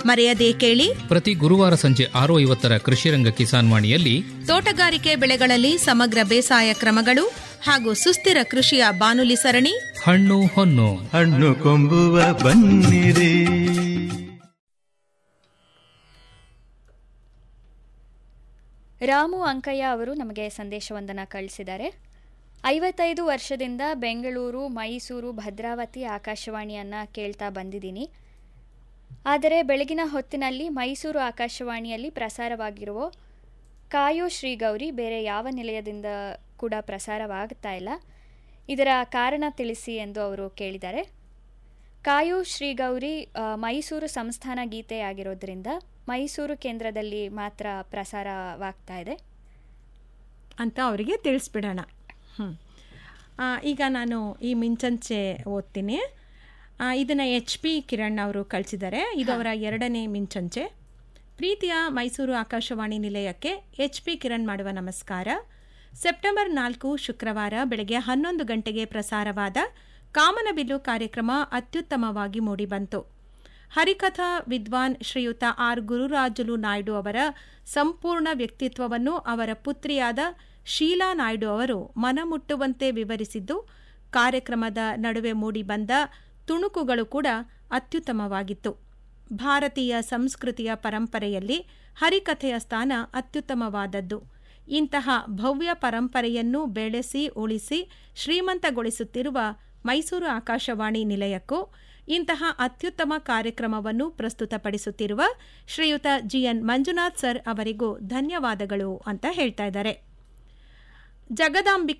ಮರೆಯದೇ ಕೇಳಿ ಪ್ರತಿ ಗುರುವಾರ ಸಂಜೆ ಆರು ಐವತ್ತರ ಕೃಷಿರಂಗ ಕಿಸಾನ್ ವಾಣಿಯಲ್ಲಿ ತೋಟಗಾರಿಕೆ ಬೆಳೆಗಳಲ್ಲಿ ಸಮಗ್ರ ಬೇಸಾಯ ಕ್ರಮಗಳು ಹಾಗೂ ಸುಸ್ಥಿರ ಕೃಷಿಯ ಬಾನುಲಿ ಸರಣಿ ಹಣ್ಣು ಹೊನ್ನು ಹಣ್ಣು ಕೊಂಬುವ ಬನ್ನಿರಿ ರಾಮು ಅಂಕಯ್ಯ ಅವರು ನಮಗೆ ಸಂದೇಶವೊಂದನ್ನು ಕಳಿಸಿದ್ದಾರೆ ಐವತ್ತೈದು ವರ್ಷದಿಂದ ಬೆಂಗಳೂರು ಮೈಸೂರು ಭದ್ರಾವತಿ ಆಕಾಶವಾಣಿಯನ್ನು ಕೇಳ್ತಾ ಬಂದಿದ್ದೀನಿ ಆದರೆ ಬೆಳಗಿನ ಹೊತ್ತಿನಲ್ಲಿ ಮೈಸೂರು ಆಕಾಶವಾಣಿಯಲ್ಲಿ ಪ್ರಸಾರವಾಗಿರುವ ಕಾಯೋ ಶ್ರೀಗೌರಿ ಬೇರೆ ಯಾವ ನಿಲಯದಿಂದ ಕೂಡ ಪ್ರಸಾರವಾಗ್ತಾ ಇಲ್ಲ ಇದರ ಕಾರಣ ತಿಳಿಸಿ ಎಂದು ಅವರು ಕೇಳಿದ್ದಾರೆ ಕಾಯೋ ಶ್ರೀಗೌರಿ ಆ, ಮೈಸೂರು ಸಂಸ್ಥಾನ ಗೀತೆ ಆಗಿರೋದ್ರಿಂದ ಮೈಸೂರು ಕೇಂದ್ರದಲ್ಲಿ ಮಾತ್ರ ಪ್ರಸಾರವಾಗ್ತಾ ಇದೆ ಅಂತ ಅವರಿಗೆ ತಿಳಿಸ್ಬಿಡೋಣ ಹ್ಞೂ ಈಗ ನಾನು ಈ ಮಿಂಚಂಚೆ ಓದ್ತೀನಿ ಇದನ್ನು ಎಚ್ ಪಿ ಕಿರಣ್ ಅವರು ಕಳಿಸಿದ್ದಾರೆ ಇದು ಅವರ ಎರಡನೇ ಮಿಂಚಂಚೆ ಪ್ರೀತಿಯ ಮೈಸೂರು ಆಕಾಶವಾಣಿ ನಿಲಯಕ್ಕೆ ಎಚ್ ಪಿ ಕಿರಣ್ ಮಾಡುವ ನಮಸ್ಕಾರ ಸೆಪ್ಟೆಂಬರ್ ನಾಲ್ಕು ಶುಕ್ರವಾರ ಬೆಳಗ್ಗೆ ಹನ್ನೊಂದು ಗಂಟೆಗೆ ಪ್ರಸಾರವಾದ ಕಾಮನಬಿಲ್ಲು ಕಾರ್ಯಕ್ರಮ ಅತ್ಯುತ್ತಮವಾಗಿ ಮೂಡಿಬಂತು ಹರಿಕಥಾ ವಿದ್ವಾನ್ ಶ್ರೀಯುತ ಆರ್ ಗುರುರಾಜುಲು ನಾಯ್ಡು ಅವರ ಸಂಪೂರ್ಣ ವ್ಯಕ್ತಿತ್ವವನ್ನು ಅವರ ಪುತ್ರಿಯಾದ ಶೀಲಾ ನಾಯ್ಡು ಅವರು ಮನಮುಟ್ಟುವಂತೆ ವಿವರಿಸಿದ್ದು ಕಾರ್ಯಕ್ರಮದ ನಡುವೆ ಮೂಡಿಬಂದ ತುಣುಕುಗಳು ಕೂಡ ಅತ್ಯುತ್ತಮವಾಗಿತ್ತು ಭಾರತೀಯ ಸಂಸ್ಕೃತಿಯ ಪರಂಪರೆಯಲ್ಲಿ ಹರಿಕಥೆಯ ಸ್ಥಾನ ಅತ್ಯುತ್ತಮವಾದದ್ದು ಇಂತಹ ಭವ್ಯ ಪರಂಪರೆಯನ್ನು ಬೆಳೆಸಿ ಉಳಿಸಿ ಶ್ರೀಮಂತಗೊಳಿಸುತ್ತಿರುವ ಮೈಸೂರು ಆಕಾಶವಾಣಿ ನಿಲಯಕ್ಕೂ ಇಂತಹ ಅತ್ಯುತ್ತಮ ಕಾರ್ಯಕ್ರಮವನ್ನು ಪ್ರಸ್ತುತಪಡಿಸುತ್ತಿರುವ ಶ್ರೀಯುತ ಜಿಎನ್ ಮಂಜುನಾಥ್ ಸರ್ ಅವರಿಗೂ ಧನ್ಯವಾದಗಳು ಅಂತ ಹೇಳ್ತಾ ಇದ್ದಾರೆ ಜಗದಾಂಬಿಕಾ